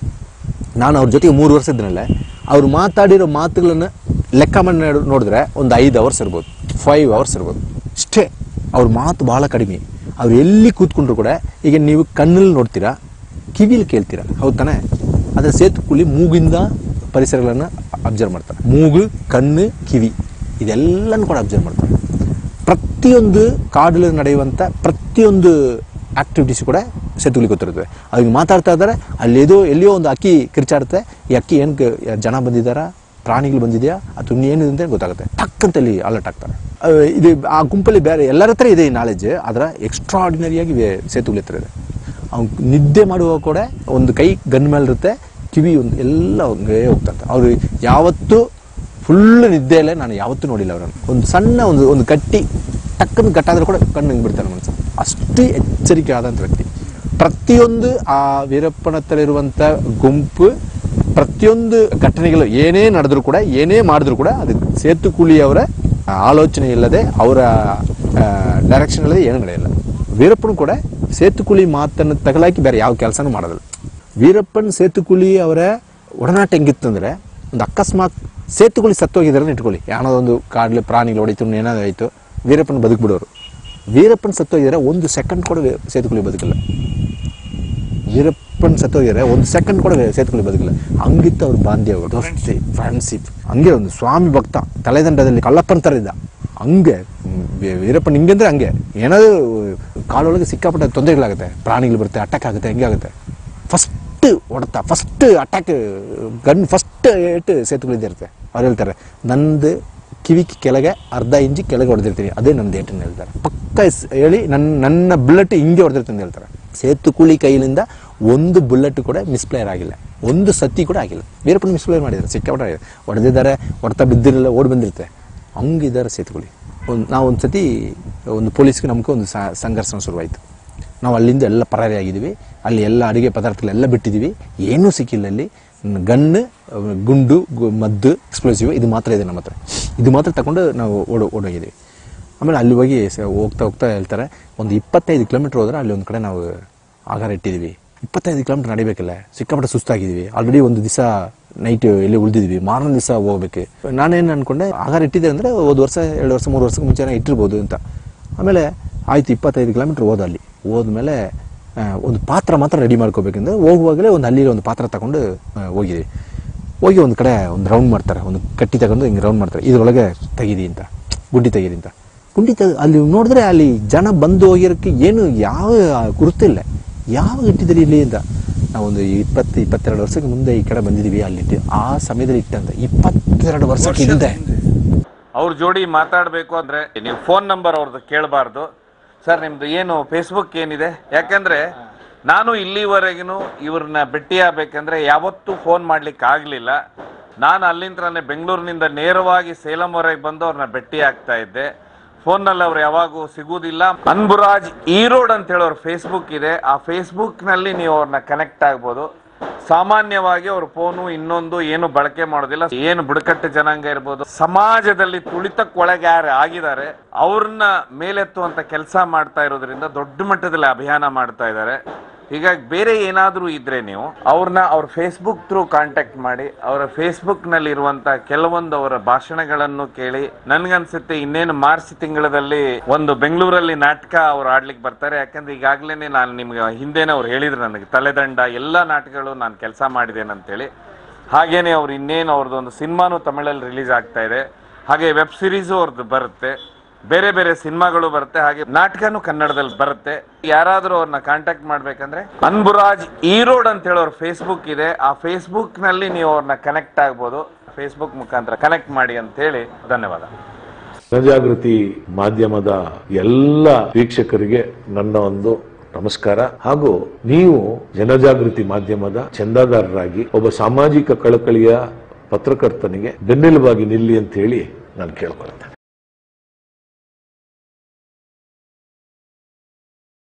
ನಾನು ಅವ್ರ ಜೊತೆಗೆ ಮೂರು ವರ್ಷ ಇದ್ನಲ್ಲ ಅವ್ರು ಮಾತಾಡಿರೋ ಮಾತುಗಳನ್ನು ಲೆಕ್ಕ ಮಾಡಿ ನೋಡ್- ನೋಡಿದ್ರೆ ಒಂದು ಐದು ಅವರ್ಸ್ ಇರ್ಬೋದು ಫೈವ್ ಅವರ್ಸ್ ಇರ್ಬೋದು ಇಷ್ಟೇ ಅವ್ರ ಮಾತು ಬಹಳ ಕಡಿಮೆ ಅವ್ರು ಎಲ್ಲಿ ಕೂತ್ಕೊಂಡ್ರು ಕೂಡ ಈಗ ನೀವು ಕಣ್ಣಲ್ಲಿ ನೋಡ್ತೀರಾ ಕಿವಿಲಿ ಕೇಳ್ತೀರಾ ಹೌದ್ ತಾನೆ ಅದ್ರ ಸೇತುಕುಳಿ ಮೂಗಿಂದ ಪರಿಸರಗಳನ್ನು ಅಬ್ಸರ್ವ್ ಮಾಡ್ತಾರೆ ಮೂಗು ಕಣ್ಣು ಕಿವಿ ಇದೆಲ್ಲನೂ ಕೂಡ ಅಬ್ಸರ್ವ್ ಮಾಡ್ತಾರೆ ಪ್ರತಿಯೊಂದು ಕಾಡಲ್ಲಿ ನಡೆಯುವಂಥ ಪ್ರತಿಯೊಂದು ಆಕ್ಟಿವಿಟೀಸ್ ಕೂಡ ಸೇತುಗುಲಿ ಗೊತ್ತಿರ್ತದೆ ಅವ್ರಿಗೆ ಮಾತಾಡ್ತಾ ಇದ್ದಾರೆ ಅಲ್ಲೇದೋ ಎಲ್ಲಿಯೋ ಒಂದು ಅಕ್ಕಿ ಕಿರ್ಚಾಡುತ್ತೆ ಈ ಅಕ್ಕಿ ಏನು ಜನ ಬಂದಿದ್ದಾರಾ ಪ್ರಾಣಿಗಳು ಬಂದಿದೆಯಾ ಅಥವಾ ಇನ್ನೇನು ಅಂತ ಗೊತ್ತಾಗುತ್ತೆ ಟಕ್ ಅಂತ ಅಲ್ಲಿ ಅಲರ್ಟ್ ಆಗ್ತಾರೆ ಅಹ್, ಇದು ಆ ಗುಂಪಲ್ಲಿ ಬೇರೆ ಎಲ್ಲರ ಹತ್ರ ಇದೆ ಈ ನಾಲೆಜ್ ಅದರ ಎಕ್ಸ್ಟ್ರಾಡಿನರಿಯಾಗಿ ಸೇತುಗುಲಿ ಹತ್ರ ಇದೆ ಅವ್ನು ನಿದ್ದೆ ಮಾಡುವಾಗ ಕೂಡ ಒಂದು ಕೈ ಗನ್ ಮೇಲೆ ಇರುತ್ತೆ ಕಿವಿ ಒಂದು ಎಲ್ಲ ಹಂಗೆ ಹೋಗ್ತಂತೆ ಅವ್ರು ಯಾವತ್ತೂ ಫುಲ್ ನಿದ್ದೆಯಲ್ಲೇ ನಾನು ಯಾವತ್ತೂ ನೋಡಿಲ್ಲ ಅವರನ್ನು ಒಂದು ಸಣ್ಣ ಒಂದು ಒಂದು ಕಟ್ಟಿ ಟಕ್ಕನ್ನು ಕಟ್ಟಾದ್ರೂ ಕೂಡ ಕಣ್ಣು ಹಿಂಗೆ ಬಿಡ್ತಾನೆ ಮನಸ್ಸು ಅಷ್ಟು ಎಚ್ಚರಿಕೆ ಆದಂಥ ವ್ಯಕ್ತಿ ಪ್ರತಿಯೊಂದು ಆ ವೀರಪ್ಪನ ಹತ್ರ ಇರುವಂಥ ಗುಂಪು ಪ್ರತಿಯೊಂದು ಘಟನೆಗಳು ಏನೇ ನಡೆದ್ರು ಕೂಡ ಏನೇ ಮಾಡಿದ್ರು ಕೂಡ ಅದು ಸೇತುಕುಳಿಯವರ ಆಲೋಚನೆ ಇಲ್ಲದೆ ಅವರ ಡೈರೆಕ್ಷನ್ ಇಲ್ಲದೆ ಏನು ನಡೆಯಲ್ಲ ವೀರಪ್ಪನು ಕೂಡ ಸೇತುಕುಳಿ ಮಾತನ್ನು ತಗಲಾಕಿ ಬೇರೆ ಯಾವ ಕೆಲಸನೂ ಮಾಡೋದಿಲ್ಲ ವೀರಪ್ಪನ್ ಸೇತುಕುಳಿ ಅವರ ಒಡನಾಟ ಹೆಂಗಿತ್ತಂದ್ರೆ ಒಂದು ಅಕಸ್ಮಾತ್ ಸೇತುಕುಳಿ ಸತ್ತೋಗಿದ್ದಾರೆ ಇಟ್ಕೊಳ್ಳಿ ಯಾಣೋ ಒಂದು ಕಾಡ್ಲಿ ಪ್ರಾಣಿಗಳು ಹೊಡಿತು ಏನಾದ್ರು ಆಯಿತು ವೀರಪ್ಪನ ಬದುಕ್ಬಿಡೋರು ವೀರಪ್ಪನ್ ಸತ್ತೋಗಿದ್ರೆ ಒಂದು ಸೆಕೆಂಡ್ ಕೂಡ ವೀ- ಸೇತುಕುಳಿ ಬದುಕಿಲ್ಲ ವೀರಪ್ಪನ್ ಸತ್ತೋಗಿದ್ರೆ ಒಂದು ಸೆಕೆಂಡ್ ಕೂಡ ವೇ- ಸೇತುಕುಳಿ ಬದುಕಿಲ್ಲ ಹಂಗಿತ್ತು ಅವ್ರ ಬಾಂಧ್ಯ ದೋಸ್ತಿ ಫ್ರೆಂಡ್ಶಿಪ್ ಹಂಗೆ ಒಂದು ಸ್ವಾಮಿ ಭಕ್ತ ತಲೆದಂಡದಲ್ಲಿ ಕಳ್ಳಪ್ಪನ ಥರ ಇದ್ದ ಹಂಗೆ ಹ್ಮ್, ವೀ- ವೀರಪ್ಪನ್ ಹಿಂಗೆ ಅಂದ್ರೆ ಹಂಗೆ ಏನಾದ್ರು ಕಾಲೊಳಗೆ ಸಿಕ್ಕಾಪಟ್ಟೆ ತೊಂದರೆಗಳಾಗುತ್ತೆ ಪ್ರಾಣಿಗಳು ಬರುತ್ತೆ ಅಟ್ಯಾಕ್ ಆಗುತ್ತೆ ಹೆಂಗೆ ಆಗುತ್ತೆ ಫಸ್ಟ್ ಹೊಡೆತ ಫಸ್ಟ್ ಅಟ್ಯಾಕ್ ಗನ್ ಫಸ್ಟ್ ಏಟು ಸೇತುಗಳಿದ್ದಿರುತ್ತೆ ಅವ್ರು ಹೇಳ್ತಾರೆ ನಂದು ಕಿವಿ ಕೆಳಗೆ ಅರ್ಧ ಇಂಚಿ ಕೆಳಗೆ ಹೊಡೆದಿರ್ತೀನಿ ಅದೇ ನನ್ನ ಏಟನ್ನು ಹೇಳ್ತಾರೆ ಪಕ್ಕ ಸ್- ಹೇಳಿ ನನ್ನ ನನ್ನ ಬುಲೆಟ್ ಹಿಂಗೆ ಹೊಡೆದಿರ್ತೀನಿ ಅಂತ ಹೇಳ್ತಾರೆ ಸೇತುಕುಳಿ ಕೈಲಿಂದ ಒಂದು ಬುಲೆಟ್ ಕೂಡ ಮಿಸ್ಪ್ಲೇಯರ್ ಆಗಿಲ್ಲ ಒಂದು ಸತಿ ಕೂಡ ಆಗಿಲ್ಲ ವೀರಪ್ಪನ ಮಿಸ್ಪ್ಲೇಯರ್ ಮಾಡಿದ್ದಾರೆ ಸಿಕ್ಕಾಪಟ್ಟೆ ಆಗಿದೆ ಹೊಡೆದಿದ್ದಾರೆ ಹೊಡೆತ ಬಿದ್ದಿರಲಿಲ್ಲ ಓಡಿ ಬಂದಿರುತ್ತೆ ಹಂಗಿದ್ದಾರೆ ಸೇತುಕುಳಿ ಒಂದು ನಾವು ಒಂದು ಸತಿ ಒಂದು ಪೊಲೀಸ್ಗೆ ನಮ್ಗೆ ಒಂದು ಸ- ಸಂಘರ್ಷಣ ಶುರುವಾಯಿತು ನಾವು ಅಲ್ಲಿಂದ ಎಲ್ಲ ಪರಾರಿ ಆಗಿದ್ದೀವಿ ಅಲ್ಲಿ ಎಲ್ಲ ಅಡುಗೆ ಪದಾರ್ಥಗಳೆಲ್ಲ ಬಿಟ್ಟಿದ್ದೀವಿ ಏನೂ ಸಿಕ್ಕಿಲ್ಲ ಅಲ್ಲಿ ಗನ್ ಗುಂಡು ಗು- ಮದ್ದು ಎಕ್ಸ್ಪ್ಲೋಸಿವ್ ಇದು ಮಾತ್ರ ಇದೆ ನಮ್ಮ ಹತ್ರ ಇದು ಮಾತ್ರ ತಗೊಂಡು ನಾವು ಓಡೋ ಓಡೋಗಿದ್ದೀವಿ ಆಮೇಲೆ ಅಲ್ಲಿ ಹೋಗಿ ಸ- ಹೋಗ್ತಾ ಹೋಗ್ತಾ ಹೇಳ್ತಾರೆ ಒಂದು ಇಪ್ಪತ್ತೈದು ಕಿಲೋಮೀಟ್ರ್ ಹೋದ್ರೆ ಅಲ್ಲಿ ಒಂದು ಕಡೆ ನಾವು ಆಹಾರ ಇಟ್ಟಿದ್ದೀವಿ ಇಪ್ಪತ್ತೈದು ಕಿಲೋಮೀಟ್ರ್ ನಡಿಬೇಕಲ್ಲ ಸಿಕ್ಕಾಪಟ್ಟೆ ಸುಸ್ತಾಗಿದ್ದೀವಿ ಆಲ್ರೆಡಿ ಒಂದು ದಿವಸ ನೈಟ್ ಎಲ್ಲಿ ಉಳಿದಿದ್ವಿ ಮಾರನೇ ದಿವಸ ಹೋಗ್ಬೇಕು ನಾನೇನು ಅನ್ಕೊಂಡೆ ಆಹಾರ ಇಟ್ಟಿದ್ದೆ ಅಂದರೆ ಒಂದು ವರ್ಷ ಎರಡು ವರ್ಷ ಮೂರು ವರ್ಷಕ್ಕೆ ಮುಂಚೆನೇ ಇಟ್ಟಿರ್ಬೋದು ಅಂತ ಆಮೇಲೆ ಆಯ್ತು ಇಪ್ಪತ್ತೈದು ಕಿಲೋಮೀಟ್ರ್ ಹೋದ ಅಲ್ಲಿ ಹೋದ್ಮೇಲೆ ಆ, ಒಂದು ಪಾತ್ರ ಮಾತ್ರ ರೆಡಿ ಮಾಡ್ಕೋಬೇಕಂದ್ರೆ ಹೋಗುವಾಗಲೇ ಒಂದು ಅಲ್ಲಿ ಒಂದು ಪಾತ್ರ ತಗೊಂಡು ಆ, ಹೋಗಿದ್ವಿ ಹೋಗಿ ಒಂದು ಕಡೆ ಒಂದು ರೌಂಡ್ ಮಾಡ್ತಾರೆ ಒಂದು ಕಟ್ಟಿ ತಗೊಂಡು ಹಿಂಗೆ ರೌಂಡ್ ಮಾಡ್ತಾರೆ ಇದರೊಳಗೆ ತೆಗೀರಿ ಅಂತ ಗುಂಡಿ ತೆಗೀರಿ ಅಂತ ಗುಂಡಿ ತೆಗ ಅಲ್ಲಿ ನೋಡಿದ್ರೆ ಅಲ್ಲಿ ಜನ ಬಂದು ಹೋಗಿರೋಕ್ಕೆ ಏನು ಯಾವ ಗುರುತಿಲ್ಲ ಯಾವ ಇಟ್ಟಿದ್ದೀರಿ ಇಲ್ಲಿ ಅಂತ ನಾವೊಂದು ಇಪ್ಪತ್ತು ಇಪ್ಪತ್ತೆರಡು ವರ್ಷಕ್ಕೆ ಮುಂದೆ ಈ ಕಡೆ ಬಂದಿದ್ದೀವಿ ಅಲ್ಲಿ ಇಟ್ಟು ಆ ಸಮಯದಲ್ಲಿ ಇಟ್ಟಂತ ಇಪ್ಪತ್ತೆರಡು ವರ್ಷಕ್ಕೆ ಹಿಂದೆ ಅವ್ರ ಜೋಡಿ ಮಾತಾಡಬೇಕು ಅಂದ್ರೆ ನೀವು ಫೋನ್ ನಂಬರ್ ಅವ್ರದ್ದು ಕೇಳಬಾರ್ದು ಸರ್ ನಿಮ್ದು ಏನು ಫೇಸ್ಬುಕ್ ಏನಿದೆ ಯಾಕಂದ್ರೆ ನಾನು ಇಲ್ಲಿವರೆಗೂ ಇವ್ರನ್ನ ಭೇಟಿ ಆಗ್ಬೇಕಂದ್ರೆ ಯಾವತ್ತೂ ಫೋನ್ ಮಾಡ್ಲಿಕ್ಕೆ ಆಗ್ಲಿಲ್ಲ ನಾನು ಅಲ್ಲಿಂದನೇ ಬೆಂಗಳೂರಿನಿಂದ ನೇರವಾಗಿ ಸೇಲಂವರೆಗೆ ಬಂದು ಅವ್ರನ್ನ ಭೇಟಿ ಆಗ್ತಾ ಇದ್ದೆ ಫೋನ್ನಲ್ಲಿ ಅವ್ರು ಯಾವಾಗೂ ಸಿಗುವುದಿಲ್ಲ ಅನ್ಬುರಾಜ್ ಈರೋಡ್ ಅಂತ ಹೇಳಿ ಅವ್ರ ಫೇಸ್ಬುಕ್ ಇದೆ ಆ ಫೇಸ್ಬುಕ್ ನಲ್ಲಿ ನೀವು ಅವ್ರನ್ನ ಕನೆಕ್ಟ್ ಆಗ್ಬೋದು ಸಾಮಾನ್ಯವಾಗಿ ಅವ್ರ ಫೋನು ಇನ್ನೊಂದು ಏನು ಬಳಕೆ ಮಾಡೋದಿಲ್ಲ ಏನು ಬುಡಕಟ್ಟು ಜನಾಂಗ ಇರ್ಬೋದು ಸಮಾಜದಲ್ಲಿ ತುಳಿತಕ್ಕೊಳಗೆ ಯಾರು ಆಗಿದ್ದಾರೆ ಅವ್ರನ್ನ ಮೇಲೆತ್ತುವಂತ ಕೆಲಸ ಮಾಡ್ತಾ ಇರೋದ್ರಿಂದ ದೊಡ್ಡ ಮಟ್ಟದಲ್ಲಿ ಅಭಿಯಾನ ಮಾಡ್ತಾ ಇದ್ದಾರೆ ಹೀಗಾಗಿ ಬೇರೆ ಏನಾದರೂ ಇದ್ರೆ ನೀವು ಅವ್ರನ್ನ ಅವ್ರ ಫೇಸ್ಬುಕ್ ಥ್ರೂ ಕಾಂಟ್ಯಾಕ್ಟ್ ಮಾಡಿ ಅವರ ಫೇಸ್ಬುಕ್ ನಲ್ಲಿ ಇರುವಂತ ಕೆಲವೊಂದು ಅವರ ಭಾಷಣಗಳನ್ನು ಕೇಳಿ ನನ್ಗನ್ಸುತ್ತೆ ಇನ್ನೇನು ಮಾರ್ಚ್ ತಿಂಗಳಲ್ಲಿ ಒಂದು ಬೆಂಗಳೂರಲ್ಲಿ ನಾಟಕ ಅವ್ರು ಆಡ್ಲಿಕ್ಕೆ ಬರ್ತಾರೆ ಯಾಕಂದ್ರೆ ಈಗಾಗಲೇ ನಾನು ನಿಮ್ಗೆ ಹಿಂದೆನೇ ಅವ್ರು ಹೇಳಿದ್ರು ನನಗೆ ತಲೆದಂಡ ಎಲ್ಲ ನಾಟಕಗಳು ನಾನು ಕೆಲಸ ಮಾಡಿದ್ದೇನೆ ಅಂತೇಳಿ ಹಾಗೇನೆ ಅವ್ರು ಇನ್ನೇನು ಅವ್ರದ್ದು ಒಂದು ಸಿನಿಮಾನು ತಮಿಳಲ್ಲಿ ರಿಲೀಸ್ ಆಗ್ತಾ ಇದೆ ಹಾಗೆ ವೆಬ್ ಸಿರೀಸು ಅವ್ರದ್ದು ಬರುತ್ತೆ ಬೇರೆ ಬೇರೆ ಸಿನಿಮಾಗಳು ಬರುತ್ತೆ ಹಾಗೆ ನಾಟಕನೂ ಕನ್ನಡದಲ್ಲಿ ಬರುತ್ತೆ ಯಾರಾದರೂ ಅವ್ರನ್ನ ಕಾಂಟ್ಯಾಕ್ಟ್ ಮಾಡ್ಬೇಕಂದ್ರೆ ಅನ್ಬುರಾಜ್ ಈರೋಡ್ ಅಂತ ಹೇಳಿ ಅವ್ರ ಫೇಸ್ಬುಕ್ ಇದೆ ಆ ಫೇಸ್ಬುಕ್ ನಲ್ಲಿ ನೀವು ಅವ್ರನ್ನ ಕನೆಕ್ಟ್ ಆಗ್ಬೋದು ಫೇಸ್ಬುಕ್ ಮುಖಾಂತರ ಕನೆಕ್ಟ್ ಮಾಡಿ ಅಂತ ಹೇಳಿ ಧನ್ಯವಾದ ಜನಜಾಗೃತಿ ಮಾಧ್ಯಮದ ಎಲ್ಲ ವೀಕ್ಷಕರಿಗೆ ನನ್ನ ಒಂದು ನಮಸ್ಕಾರ ಹಾಗೂ ನೀವು ಜನಜಾಗೃತಿ ಮಾಧ್ಯಮದ ಚಂದಾದಾರರಾಗಿ ಒಬ್ಬ ಸಾಮಾಜಿಕ ಕಳಕಳಿಯ ಪತ್ರಕರ್ತನಿಗೆ ಬೆನ್ನೆಲುಬಾಗಿ ನಿಲ್ಲಿ ಅಂತ ಹೇಳಿ ನಾನು ಕೇಳ್ಕೊಳ್ತೇನೆ